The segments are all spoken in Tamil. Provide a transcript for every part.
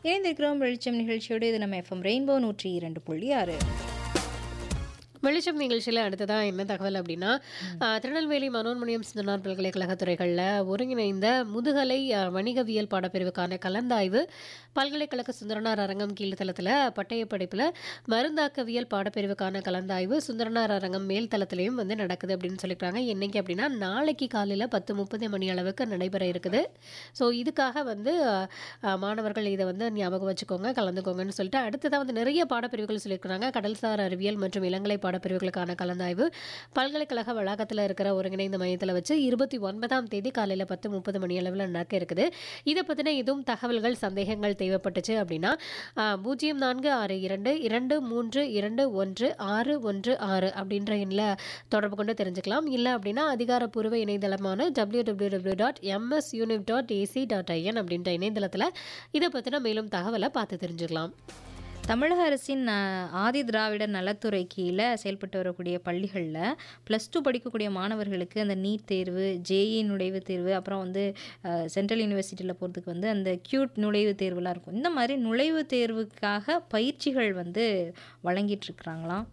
இணைந்திருக்கிறோம் வெளிச்சம் நிகழ்ச்சியோடு இது நம்ம எஃப்எம் ரெயின்போ நூற்றி இரண்டு புள்ளி ஆறு வெளிச்சம் நிகழ்ச்சியில் அடுத்ததாக என்ன தகவல் அப்படின்னா ஆஹ், திருநெல்வேலி மனோன்மணியம் சிந்தனார் பல்கலைக்கழக துறைகளில் ஒருங்கிணைந்த முதுகலை ஆஹ், வணிகவியல் பாடப்பிரிவுக்கான கலந்தாய்வு பல்கலைக்கழக சுந்தரனார் அரங்கம் கீழ்த்தளத்தில் பட்டய படிப்பில் மருந்தாக்கவியல் பாடப்பிரிவுக்கான கலந்தாய்வு சுந்தரனார் அரங்கம் மேல் தளத்திலையும் வந்து நடக்குது அப்படின்னு சொல்லியிருக்காங்க என்னைக்கு அப்படின்னா நாளைக்கு காலையில் பத்து முப்பது மணி அளவுக்கு நடைபெற இருக்குது ஸோ இதுக்காக வந்து ஆஹ், ஆஹ், மாணவர்கள் இதை வந்து ஞாபகம் வச்சுக்கோங்க கலந்துக்கோங்கன்னு சொல்லிட்டு அடுத்ததாக வந்து நிறைய பாடப்பிரிவுகள் சொல்லியிருக்கிறாங்க கடல்சார் அறிவியல் மற்றும் இளங்கலை பாடப்பிரிவுகளுக்கான கலந்தாய்வு பல்கலைக்கழக வளாகத்தில் இருக்கிற ஒருங்கிணைந்த மையத்தில் வச்சு இருபத்தி ஒன்பதாம் தேதி காலையில் பத்து முப்பது மணி அளவில் நடக்க இருக்குது இதை பற்றின எதுவும் தகவல்கள் சந்தேகங்கள் தேவைப்பட்டுச்சு அப்படின்னா ஆஹ், பூஜ்ஜியம் நான்கு ஆறு இரண்டு இரண்டு மூன்று இரண்டு ஒன்று ஆறு ஒன்று ஆறு அப்படின்ற எண்ணில் தொடர்பு கொண்டு தெரிஞ்சுக்கலாம் இல்லை அப்படின்னா அதிகாரப்பூர்வ இணையதளமான W W W dot M S univ dot A C dot I N அப்படின்ற இணையதளத்தில் இதை பற்றின மேலும் தகவலை பார்த்து தெரிஞ்சுக்கலாம் தமிழக அரசின் அஹ், ஆதி திராவிடர் நலத்துறை கீழே செயல்பட்டு வரக்கூடிய பள்ளிகளில் ப்ளஸ் டூ படிக்கக்கூடிய மாணவர்களுக்கு அந்த நீட் தேர்வு ஜேஇ நுழைவுத் தேர்வு அப்புறம் வந்து அஹ், சென்ட்ரல் யூனிவர்சிட்டியில் போகிறதுக்கு வந்து அந்த கியூட் நுழைவுத் தேர்வுலாம் இருக்கும் இந்த மாதிரி நுழைவுத் தேர்வுக்காக பயிற்சிகள் வந்து வழங்கிட்டு இருக்கிறாங்களாம்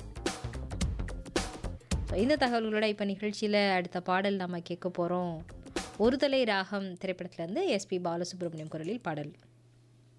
So, இந்த தகவல்களோட இப்போ நிகழ்ச்சியில் அடுத்த பாடல் நம்ம கேட்க போகிறோம் ஒருதலை ராகம் திரைப்படத்துலேருந்து எஸ்பி பாலசுப்ரமணியம் குரலில் பாடல்